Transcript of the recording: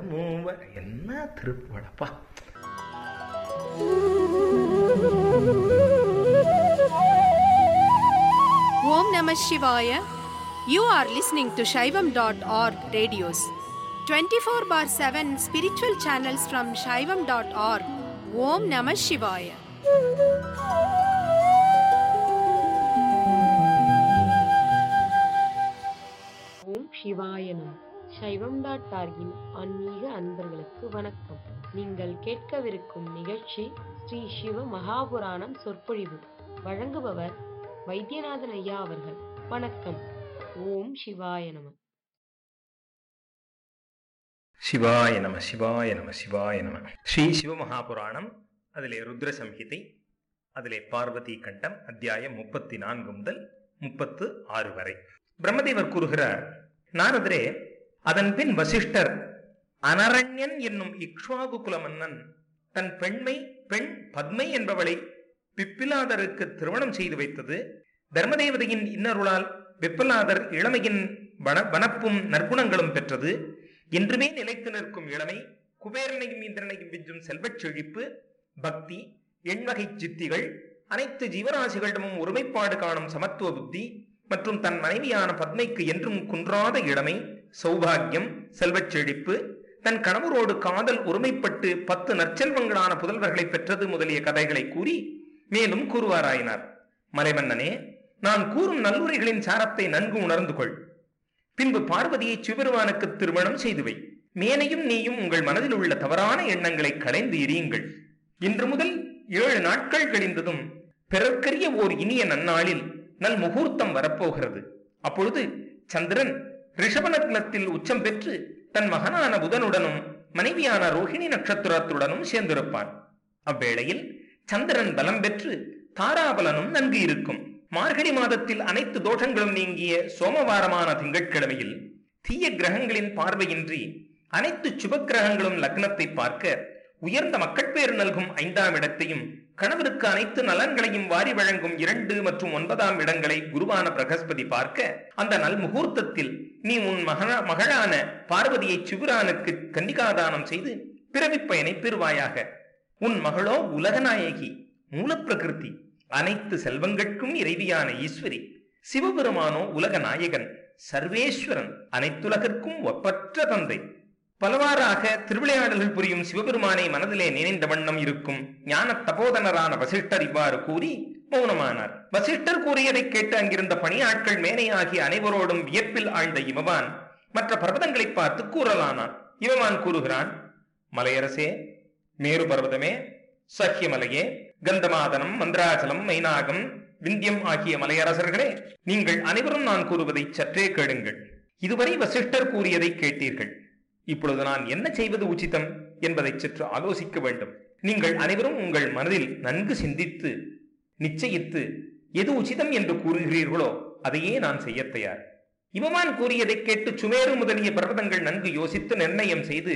மூவ என்ன திருப்புவடப்பா Om Namah Shivaya. You are listening to Shaivam.org radios. 24 bar 7 spiritual channels from Shaivam.org. Om Namah Shivaya. ஓம் சிவாயனம் சைவம் dot டார்கின் ஆன்மீக அன்பர்களுக்கு வணக்கம் நீங்கள் கேட்கவிருக்கும் நிகழ்ச்சி ஸ்ரீ சிவ மகாபுராணம் சொற்பொழிவு வழங்குபவர் வைத்தியநாதன் ஐயா அவர்கள் வணக்கம் ஓம் சிவாய நம சிவாய நம சிவாய நம சிவாய நம ஸ்ரீ சிவமகாபுராணம் அதிலே ருத்ர சம்ஹிதை அதிலே பார்வதி கண்டம் அத்தியாயம் முப்பத்தி நான்கு முதல் முப்பத்து ஆறு வரை பிரம்மதேவர் கூறுகிறார் நாரதரே அதன் பின் வசிஷ்டர் அனரண்யன் என்னும் இக்ஷ்வாகு குல மன்னன் தன் பெண்மை பெண் பத்மை என்பவளை பிப்பிலாதருக்கு திருமணம் செய்து வைத்தது தர்மதேவதையின் இன்னருளால் பிப்பிலாதர் இளமையின் வன வனப்பும் நற்குணங்களும் பெற்றது என்றுமே நிலைத்து நிற்கும் இளமை குபேரனையும் இந்திரனையும் விஞ்சும் செல்வச் செழிப்பு பக்தி எண்வகை சித்திகள் அனைத்து ஜீவராசிகளிடமும் ஒருமைப்பாடு காணும் சமத்துவ புத்தி மற்றும் தன் மனைவியான பத்மைக்கு என்றும் குன்றாத இளமை சௌபாகியம் செல்வச் செழிப்பு தன் கணவரோடு காதல் ஒருமைப்பட்டு பத்து நற்செல்வங்களான புதல்வர்களை பெற்றது முதலிய கதைகளை கூறி மேலும் கூறுவாராயினார் மலைமன்னனே நான் கூறும் நல்லுரைகளின் சாரத்தை நன்கு உணர்ந்து கொள் பின்பு பார்வதியை சிவபெருமானுக்கு திருமணம் செய்து வை மேனையும் நீயும் உங்கள் மனதில் உள்ள தவறான எண்ணங்களை களைந்து எரியுங்கள் இன்று முதல் ஏழு நாட்கள் கழிந்ததும் பிறர்க்கரிய ஓர் இனிய நன்னாளில் நல் முகூர்த்தம் வரப்போகிறது அப்பொழுது சந்திரன் ரிஷபநக்னத்தில் உச்சம் பெற்று தன் மகனான புதனுடனும் மனைவியான ரோஹிணி நட்சத்திரத்துடனும் சேர்ந்திருப்பான் அவ்வேளையில் சந்திரன் பலம் பெற்று தாராபலனும் நன்கு இருக்கும் மார்கழி மாதத்தில் அனைத்து தோஷங்களும் நீங்கிய சோமவாரமான திங்கட்கிழமையில் தீய கிரகங்களின் பார்வையின்றி அனைத்து சுப கிரகங்களும் லக்னத்தை பார்க்க உயர்ந்த மக்கட்பேறு நல்கும் ஐந்தாம் இடத்தையும் கணவருக்கு அனைத்து நலன்களையும் வாரி வழங்கும் இரண்டு மற்றும் ஒன்பதாம் இடங்களை குருவான பிரகஸ்பதி பார்க்க அந்த நல் முகூர்த்தத்தில் நீ உன் மகன மகளான பார்வதியை சிவரானுக்கு கன்னிகாதானம் செய்து பிறவிப் பயனை பெறுவாயாக உன் மகளோ உலகநாயகி மூலப்பிரகிருதி அனைத்து செல்வங்கட்கும் இறைவியான ஈஸ்வரி சிவபெருமானோ உலக நாயகன் சர்வேஸ்வரன் அனைத்துலகிற்கும் ஒப்பற்ற தந்தை பலவாறாக திருவிளையாடல்கள் புரியும் சிவபெருமானை மனதிலே நினைந்த வண்ணம் இருக்கும் ஞான தபோதனரான வசிஷ்டர் இவ்வாறு கூறி மௌனமானார் வசிஷ்டர் கூறியதை கேட்டு அங்கிருந்த பணியாட்கள் மேனையாகிய அனைவரோடும் வியப்பில் ஆழ்ந்த இமவான் மற்ற பர்வதங்களை பார்த்து கூறலானான் இமவான் கூறுகிறான் மலையரசே மேரு பர்வதமே சஹ்யமலையே கந்தமாதனம் மந்திராச்சலம் மைனாகம் விந்தியம் ஆகிய மலையரசர்களே நீங்கள் அனைவரும் நான் கூறுவதை சற்றே கேளுங்கள் இதுவரை வசிஷ்டர் கூறியதை கேட்டீர்கள் இப்பொழுது நான் என்ன செய்வது உச்சிதம் என்பதை சற்று ஆலோசிக்க வேண்டும் நீங்கள் அனைவரும் உங்கள் மனதில் நன்கு சிந்தித்து நிச்சயித்து எது உச்சிதம் என்று கூறுகிறீர்களோ அதையே நான் செய்ய தயார் இவமான் கூறியதை கேட்டு சுமேரு முதலிய பர்வதங்கள் நன்கு யோசித்து நிர்ணயம் செய்து